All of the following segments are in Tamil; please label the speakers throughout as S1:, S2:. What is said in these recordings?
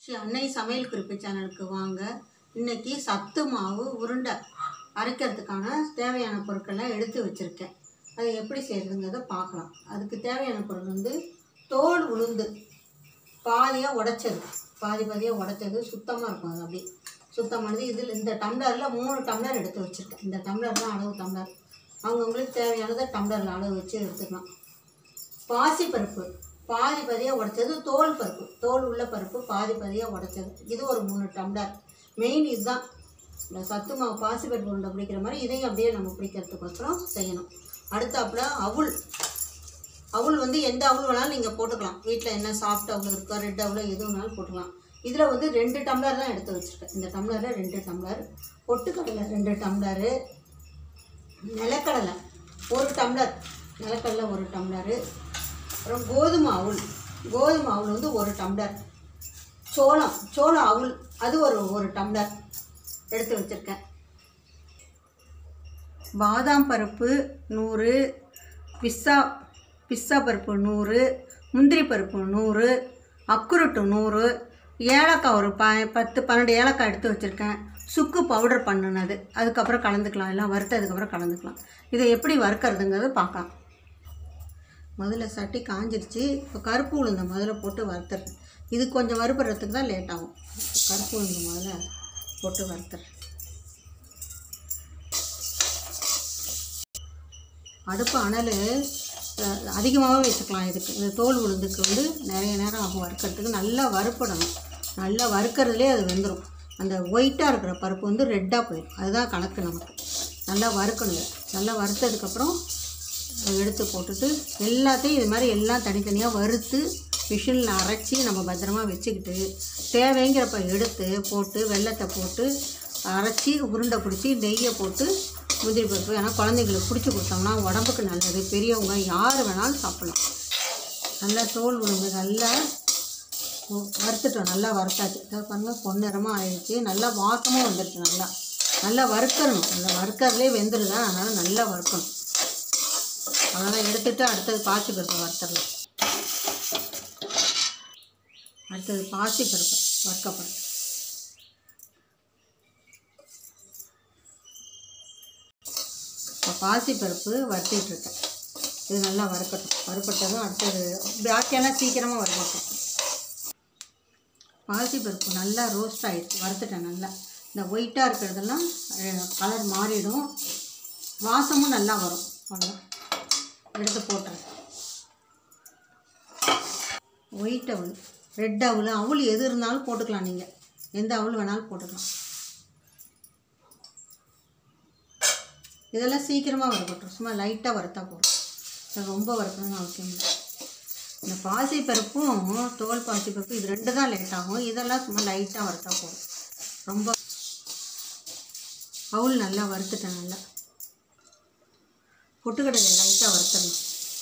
S1: ஸ்ரீ அன்னை சமையல் குறிப்பு சேனலுக்கு வாங்க இன்னைக்கு சத்து மாவு உருண்டை அரைக்கிறதுக்கான தேவையான பொருட்கள்லாம் எடுத்து வச்சுருக்கேன் அதை எப்படி செய்கிறதுங்கிறத பார்க்கலாம் அதுக்கு தேவையான பொருள் வந்து தோல் உளுந்து பாதியாக உடைச்சது பாதி பாதியாக உடைச்சது சுத்தமாக இருக்கும் அது அப்படி சுத்தமானது இதில் இந்த டம்ளரில் மூணு டம்ளர் எடுத்து வச்சுருக்கேன் இந்த டம்ளர் தான் அளவு டம்ளர் அவங்கவுங்களுக்கு தேவையானதை டம்ளரில் அளவு வச்சு எடுத்துக்கலாம் பாசிப்பருப்பு பாதி பாதியாக உடைச்சது தோல் பருப்பு தோல் உள்ள பருப்பு பாதி பாதியாக உடைச்சது இது ஒரு மூணு டம்ளர் மெயின் இதுதான் இந்த சத்து மாவு பாசிப்பருப்பு உருண்டை பிடிக்கிற மாதிரி இதையும் அப்படியே நம்ம பிடிக்கிறதுக்கோசரம் செய்யணும் அடுத்தாப்புல அவுள் அவுள் வந்து எந்த அவுள் வேணாலும் நீங்கள் போட்டுக்கலாம் வீட்டில் என்ன சாஃப்ட் அவுள் இருக்கோ ரெட் அவுள் எது வேணாலும் போட்டுக்கலாம் இதில் வந்து ரெண்டு டம்ளர் தான் எடுத்து வச்சுருக்கேன் இந்த டம்ளரில் ரெண்டு டம்ளர் பொட்டுக்கடலை ரெண்டு டம்ளரு நிலக்கடலை ஒரு டம்ளர் நிலக்கடலை ஒரு டம்ளரு அப்புறம் கோதுமை அவுள் கோதுமை அவுள் வந்து ஒரு டம்ளர் சோளம் சோளம் அவுள் அது ஒரு ஒரு டம்ளர் எடுத்து வச்சுருக்கேன் பாதாம் பருப்பு நூறு பிஸ்ஸா பிஸ்ஸா பருப்பு நூறு முந்திரி பருப்பு நூறு அக்குருட்டு நூறு ஏலக்காய் ஒரு ப பத்து பன்னெண்டு ஏலக்காய் எடுத்து வச்சுருக்கேன் சுக்கு பவுடர் பண்ணினது அதுக்கப்புறம் கலந்துக்கலாம் எல்லாம் வறுத்ததுக்கப்புறம் கலந்துக்கலாம் இதை எப்படி வறுக்கிறதுங்கிறத பார்க்கலாம் முதல்ல சட்டி காஞ்சிருச்சு இப்போ கருப்பு உளுந்த முதல்ல போட்டு வறுத்துறேன் இது கொஞ்சம் வறுபடுறதுக்கு தான் லேட் ஆகும் கருப்பு உளுந்து முதல்ல போட்டு வறுத்துறேன் அடுப்பு அனல் அதிகமாகவே வச்சுக்கலாம் இதுக்கு இந்த தோல் உளுந்துக்கு வந்து நிறைய நேரம் ஆகும் வறுக்கிறதுக்கு நல்லா வறுப்படணும் நல்லா வறுக்கிறதுலே அது வெந்துடும் அந்த ஒயிட்டாக இருக்கிற பருப்பு வந்து ரெட்டாக போயிடும் அதுதான் கணக்கு நமக்கு நல்லா வறுக்கணும் இதை. நல்லா வறுத்ததுக்கப்புறம் அதை எடுத்து போட்டுட்டு எல்லாத்தையும் இது மாதிரி எல்லாம் தனித்தனியாக வறுத்து மிஷினில் அரைச்சி நம்ம பத்திரமா வச்சுக்கிட்டு தேவைங்கிறப்ப எடுத்து போட்டு வெள்ளத்தை போட்டு அரைச்சி உருண்டை பிடிச்சி நெய்யை போட்டு முந்திரி பருப்பு ஏன்னா குழந்தைங்களுக்கு பிடிச்சி கொடுத்தோம்னா உடம்புக்கு நல்லது பெரியவங்க யார் வேணாலும் சாப்பிடலாம் நல்லா தோல் உளுந்து நல்லா வ- வறுத்துட்டோம் நல்லா வறுத்தாச்சு இதை பாருங்க பொன்னிறமாக ஆயிடுச்சு நல்லா வாசமும் வந்துடுச்சு நல்லா நல்லா வறுக்கணும் நல்லா வறுக்கறதுலே வெந்துடுதா அதனால் நல்லா வறுக்கணும் அதெல்லாம் எடுத்துட்டு அடுத்தது பாசி பருப்பு வறுத்துடலாம் அடுத்தது பாசி பருப்பு வறுக்கப்படும் இப்போ பாசி பருப்பு வறுத்திட்டு இருக்கேன் இது நல்லா வறுக்கட்டும் வறுப்பட்டதும் அடுத்தது பாக்கியெல்லாம் சீக்கிரமாக வறுக்கட்டும் பாசி பருப்பு நல்லா ரோஸ்ட் ஆகிடுச்சு வறுத்துட்டேன் நல்லா இந்த ஒயிட்டாக இருக்கிறதெல்லாம் கலர் மாறிடும் வாசமும் நல்லா வரும் அவ்வளோ எடுத்து போட்டுறேன் ஒயிட் அவல் ரெட் அவல் அவல் எது இருந்தாலும் போட்டுக்கலாம் நீங்கள் எந்த அவல் வேணாலும் போட்டுக்கலாம் இதெல்லாம் சீக்கிரமாக வறுக்கட்டும் சும்மா லைட்டாக வறுத்தா போதும் இது ரொம்ப வறுக்கணும்னு அவசியம் இல்லை இந்த பாசி பருப்பும் தோல் பாசி பருப்பு இது ரெண்டு தான் லேட் ஆகும் இதெல்லாம் சும்மா லைட்டாக வறுத்தா போதும் ரொம்ப அவுள் நல்லா வறுத்துட்டேன் நல்லா பொட்டுக்கடலை லைட்டாக வறுத்துடணும்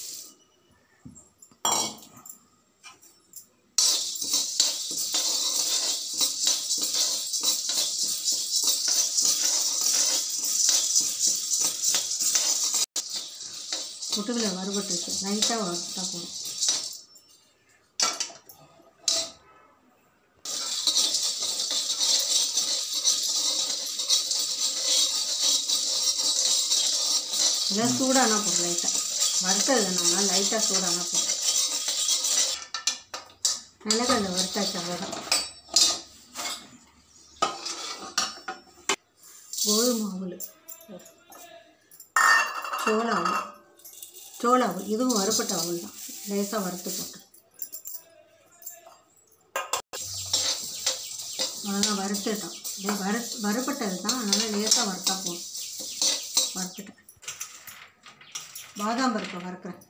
S1: பொட்டுக்கடலை வறுபட்டுருச்சு லைட்டாக வறுத்தா போதும் இதெல்லாம் சூடானா போதும் லைட்டாக வறுத்தது நம்ம லைட்டாக சூடானா போதும் நிலக்கடலை வறுத்தாச்சு அவ்வளோதான் கோதுமை அவல் சோள அவல் சோள அவல் இதுவும் வறுப்பட்ட அவல் தான் லேசாக வறுத்து போட்டு அவ்வளோதான் வறுத்துட்டோம் இதே வறு வறுப்பட்டது தான் அதனால் லேசாக வறுத்தா போதும் வறுத்துட்டேன் பாதாம் பருப்பை வறுக்கிறேன்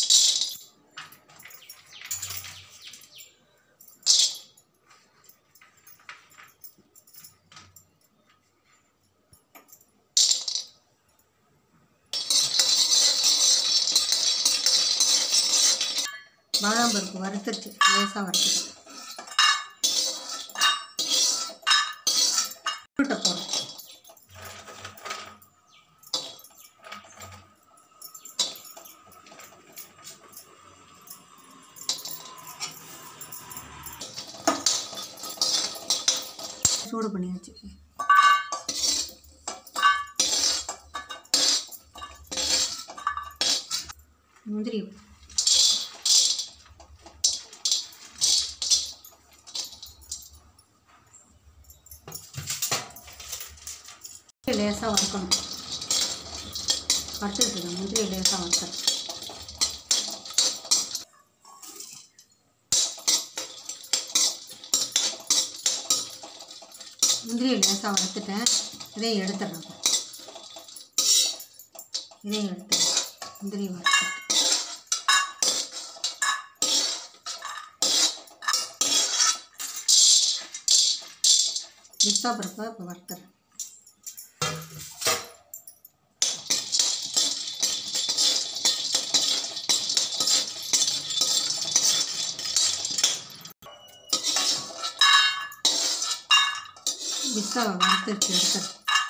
S1: பாதாம் பருப்பு வறுத்துருச்சு லேசாக வறுத்துட்டேன் உருட்டை போடுறேன் சூடு பண்ணியாச்சு முந்திரி லேசாக வறுக்கணும் வறுத்துட்டு இருக்கேன் முந்திரி லேசாக வறுக்கிறேன் முந்திரியை லேசாக வறுத்துட்டேன் இதையும் எடுத்துடுறேன் இதையும் எடுத்துடுறேன் முந்திரி வறுத்துட்டு பிஸ்தா பருப்பை இப்போ வறுத்துறேன் பிஸ்தாவை வறுத்துட்டு எடுத்துறேன்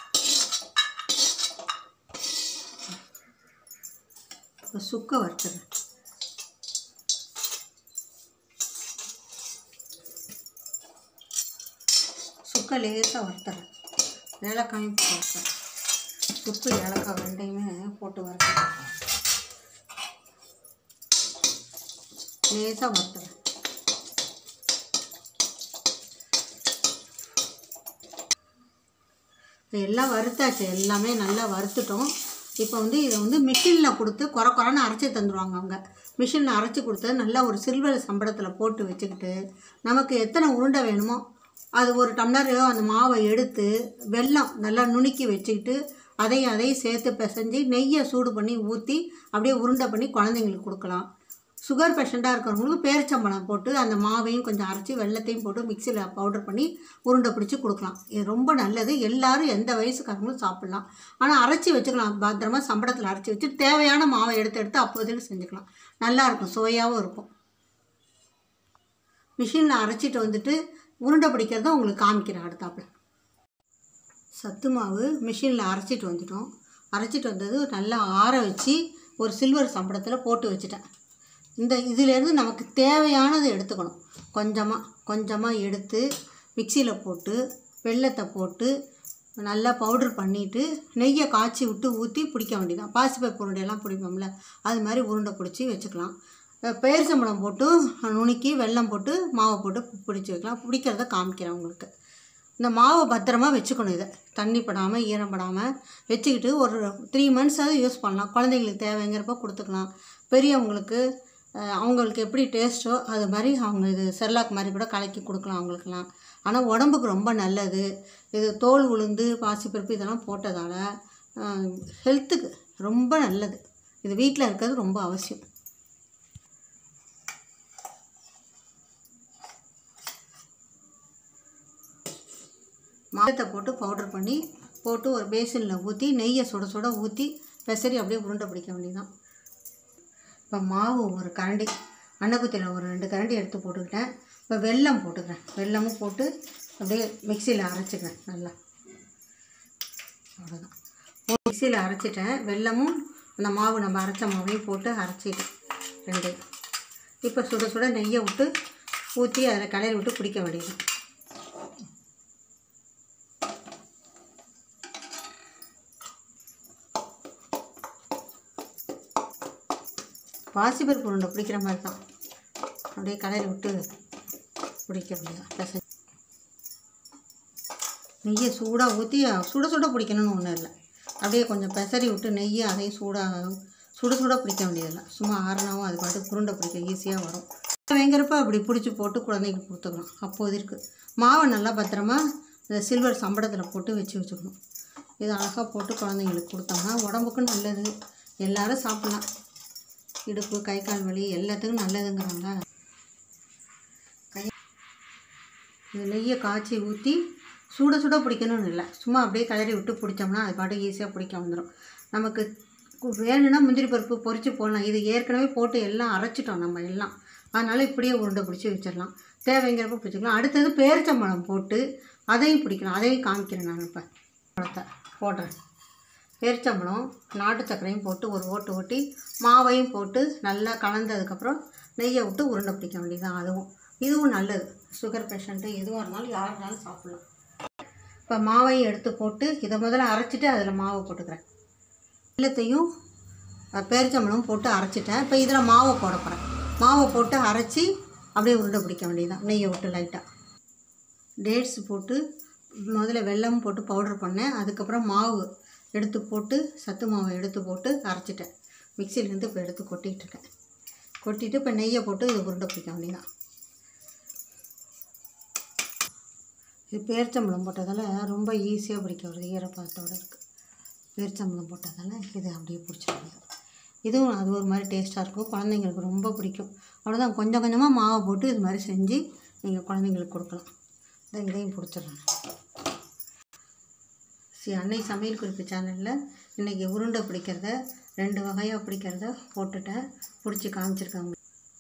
S1: இப்போ சுக்கை வறுத்துறேன் சுக்கை லேசாக வறுத்துறேன் ஏலக்காயும் போட்டு வறுத்துறேன் சுக்கு ஏலக்காய் ரெண்டையுமே போட்டு வறுத்துறேன் லேசாக வறுத்துறேன் இப்போ எல்லாம் வறுத்தாச்சு எல்லாமே நல்லா வறுத்துட்டோம் இப்போ வந்து இதை வந்து மிஷினில் கொடுத்து குறை குறைன்னு அரைச்சி தந்துடுவாங்க அவங்க மிஷினில் அரைச்சி கொடுத்து நல்லா ஒரு சில்வர் சம்பளத்தில் போட்டு வச்சுக்கிட்டு நமக்கு எத்தனை உருண்டை வேணுமோ அது ஒரு டம்ளர் அந்த மாவை எடுத்து வெல்லம் நல்லா நுணுக்கி வச்சுக்கிட்டு அதையும் அதையும் சேர்த்து பிசைஞ்சு நெய்யை சூடு பண்ணி ஊற்றி அப்படியே உருண்டை பண்ணி குழந்தைங்களுக்கு கொடுக்கலாம் சுகர் பேஷண்ட்டாக இருக்கிறவங்களுக்கு பேரிச்சம்பழம் போட்டு அந்த மாவையும் கொஞ்சம் அரைச்சி வெள்ளத்தையும் போட்டு மிக்சியில் பவுடர் பண்ணி உருண்டை பிடிச்சி கொடுக்கலாம் இது ரொம்ப நல்லது எல்லாரும் எந்த வயசுக்காரங்களும் சாப்பிட்லாம் ஆனால் அரைச்சி வச்சுக்கலாம் பத்திரமா சம்பளத்தில் அரைச்சி வச்சு தேவையான மாவை எடுத்து எடுத்து அப்போதைக்கு செஞ்சுக்கலாம் நல்லா இருக்கும் சுவையாகவும் இருக்கும் மிஷினில் அரைச்சிட்டு வந்துட்டு உருண்டை பிடிக்கிறத உங்களுக்கு காமிக்கிறேன் அடுத்தாப்புல சத்து மாவு மிஷினில் அரைச்சிட்டு வந்துட்டோம் அரைச்சிட்டு வந்தது நல்லா ஆற வச்சு ஒரு சில்வர் சம்பளத்தில் போட்டு வச்சுட்டேன் இந்த இதிலேருந்து நமக்கு தேவையானது எடுத்துக்கணும் கொஞ்சமாக கொஞ்சமாக எடுத்து மிக்சியில் போட்டு வெல்லத்தை போட்டு நல்லா பவுடர் பண்ணிவிட்டு நெய்யை காய்ச்சி விட்டு ஊற்றி பிடிக்க வேண்டியதான் பாசிப்பருப்பு உருண்டையெல்லாம் பிடிப்போம்ல அது மாதிரி உருண்டை பிடிச்சி வச்சுக்கலாம் பேரிச்சம்பழம் போட்டு நுணுக்கி வெல்லம் போட்டு மாவை போட்டு பிடிச்சி வைக்கலாம் பிடிக்கிறத காமிக்கிறேன் உங்களுக்கு இந்த மாவை பத்திரமா வச்சுக்கணும் இதை தண்ணி படாமல் ஈரம் படாமல் வச்சுக்கிட்டு ஒரு த்ரீ மந்த்ஸாவது யூஸ் பண்ணலாம் குழந்தைங்களுக்கு தேவைங்கிறப்ப கொடுத்துக்கலாம் பெரியவங்களுக்கு அஹ், அவங்களுக்கு எப்படி டேஸ்ட்டோ அது மாதிரி அவங்க இது செர்லாக் மாதிரி கூட கலக்கி கொடுக்கலாம் அவங்களுக்குலாம் ஆனால் உடம்புக்கு ரொம்ப நல்லது இது தோல் உளுந்து பாசிப்பருப்பு இதெல்லாம் போட்டதால் ஹெல்த்துக்கு ரொம்ப நல்லது இது வீட்டில் இருக்கிறது ரொம்ப அவசியம் மாதத்தை போட்டு பவுடர் பண்ணி போட்டு ஒரு பேசினில் ஊற்றி நெய்யை சுட சுட ஊற்றி பெசரி அப்படியே உருண்டை பிடிக்க வேண்டியதுதான் இப்போ மாவு ஒரு கரண்டி அன்னக்குத்தியில் ஒரு ரெண்டு கரண்டி எடுத்து போட்டுக்கிட்டேன் இப்போ வெல்லம் போட்டுக்கிறேன் வெல்லமும் போட்டு அப்படியே மிக்சியில் அரைச்சிக்கிறேன் நல்லா அவ்வளோதான் மிக்சியில் அரைச்சிட்டேன் வெல்லமும் அந்த மாவு நம்ம அரைச்ச மாவையும் போட்டு அரைச்சிட்டேன் ரெண்டையும் இப்போ சுட சுட நெய்யை விட்டு ஊற்றி அதில் கலையில் விட்டு பிடிக்க வேண்டியது பாசிப்பருப்பு உருண்டை பிடிக்கிற மாதிரி தான் அப்படியே கடையில் விட்டு பிடிக்க வேண்டியதான் பிசைஞ்சு நெய்யை சூடாக ஊற்றி சுட சுட பிடிக்கணும்னு ஒன்றும் இல்லை அப்படியே கொஞ்சம் பெசரி விட்டு நெய்யை அதையும் சூடாக சுட சுட பிடிக்க வேண்டியதில்லை சும்மா ஆறுனாவும் அது பாட்டு உருண்டை பிடிக்க ஈஸியாக வரும் வேங்கிறப்ப அப்படி பிடிச்சி போட்டு குழந்தைக்கு கொடுத்துக்கலாம் அப்போது இருக்குது மாவை நல்லா பத்திரமா இந்த சில்வர் சம்பளத்தில் போட்டு வச்சு வச்சுக்கணும் இது அழகாக போட்டு குழந்தைங்களுக்கு கொடுத்தோம்னா உடம்புக்கும் நல்லது எல்லாரும் சாப்பிட்லாம் இடுப்பு கை கால் வலி எல்லாத்துக்கும் நல்லதுங்கிறாங்க கை இந்த நெய்யை காய்ச்சி ஊற்றி சுட சுட பிடிக்கணும்னு இல்லை சும்மா அப்படியே கிளறி விட்டு பிடிச்சோம்னா அது பாட்டு ஈஸியாக பிடிக்க வந்துடும் நமக்கு கு- வேணும்னா முந்திரி பருப்பு பொரிச்சு போடலாம் இது ஏற்கனவே போட்டு எல்லாம் அரைச்சிட்டோம் நம்ம எல்லாம் அதனால் இப்படியே உருண்டை பிடிச்சி வச்சிடலாம் தேவைங்கிறப்ப பிடிச்சிக்கலாம் அடுத்தது பேரிச்சம்பழம் போட்டு அதையும் பிடிக்கலாம் அதையும் காமிக்கிறேன் நான் இப்போ பழத்தை போடுறேன் பேரிச்சம்பழம் நாட்டு சர்க்கரையும் போட்டு ஒரு ஓட்டு ஓட்டி மாவையும் போட்டு நல்லா கலந்ததுக்கப்புறம் நெய்யை விட்டு உருண்டை பிடிக்க வேண்டியதுதான் அதுவும் இதுவும் நல்லது சுகர் பேஷண்ட்டு எதுவாக இருந்தாலும் யார் இருந்தாலும் சாப்பிட்லாம் இப்போ மாவையும் எடுத்து போட்டு இதை முதல்ல அரைச்சிட்டு அதில் மாவை போட்டுக்கிறேன் வெள்ளத்தையும் பேரிச்சம்பழம் போட்டு அரைச்சிட்டேன் இப்போ இதில் மாவை போட போகிறேன் மாவை போட்டு அரைச்சி அப்படியே உருண்டை பிடிக்க வேண்டியதுதான் நெய்யை விட்டு லைட்டாக டேட்ஸ் போட்டு முதல்ல வெல்லம் போட்டு பவுடர் பண்ணேன் அதுக்கப்புறம் மாவு எடுத்து போட்டு சத்து மாவை எடுத்து போட்டு அரைச்சிட்டேன் மிக்சியிலேருந்து இப்போ எடுத்து கொட்டிகிட்டு இருக்கேன் கொட்டிட்டு இப்போ நெய்யை போட்டு இது உருண்டை பிடிக்க வேண்டியதான் இது பேரிச்சம்பழம் போட்டதால் ரொம்ப ஈஸியாக பிடிக்க வருது ஈரப்பதத்தோடு இருக்குது பேரிச்சம்பழம் போட்டதால் இது அப்படியே பிடிச்சிருக்குது இதுவும் அது ஒரு மாதிரி டேஸ்ட்டாக இருக்கும் குழந்தைங்களுக்கு ரொம்ப பிடிக்கும் அவ்வளோதான் கொஞ்சம் கொஞ்சமாக மாவை போட்டு இது மாதிரி செஞ்சு நீங்கள் குழந்தைங்களுக்கு கொடுக்கலாம் இதை இதையும் பிடிச்சிடுறேன் ஸ்ரீ அன்னை சமையல் குறிப்பு சேனலில் இன்றைக்கி உருண்டை பிடிக்கிறத ரெண்டு வகையாக பிடிக்கிறத போட்டுட்டேன் பிடிச்சி காமிச்சிருக்காங்க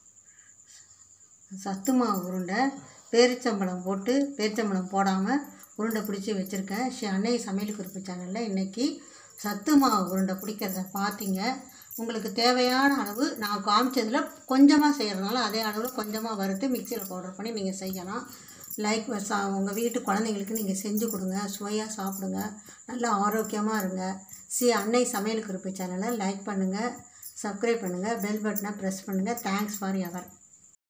S1: சத்து மாவு உருண்டை பேரிச்சம்பழம் போட்டு பேரிச்சம்பழம் போடாமல் உருண்டை பிடிச்சி வச்சுருக்கேன் ஸ்ரீ அன்னை சமையல் குறிப்பு சேனலில் இன்றைக்கி சத்து மாவு உருண்டை பிடிக்கிறத பார்த்தீங்க உங்களுக்கு தேவையான அளவு நான் காமிச்சதில் கொஞ்சமாக செய்கிறதுனால அதே அளவில் கொஞ்சமாக வறுத்து மிக்சியில் பவுடர் பண்ணி நீங்கள் செய்யலாம் லைக் சா உங்கள் வீட்டு குழந்தைங்களுக்கு நீங்கள் செஞ்சு கொடுங்க சுவையாக சாப்பிடுங்க நல்லா ஆரோக்கியமாக இருங்க சி அன்னை சமையல் குறிப்பு சேனலை லைக் பண்ணுங்கள் சப்ஸ்கிரைப் பண்ணுங்கள் பெல் பட்டனை ப்ரெஸ் பண்ணுங்கள் தேங்க்ஸ் ஃபார் எவர்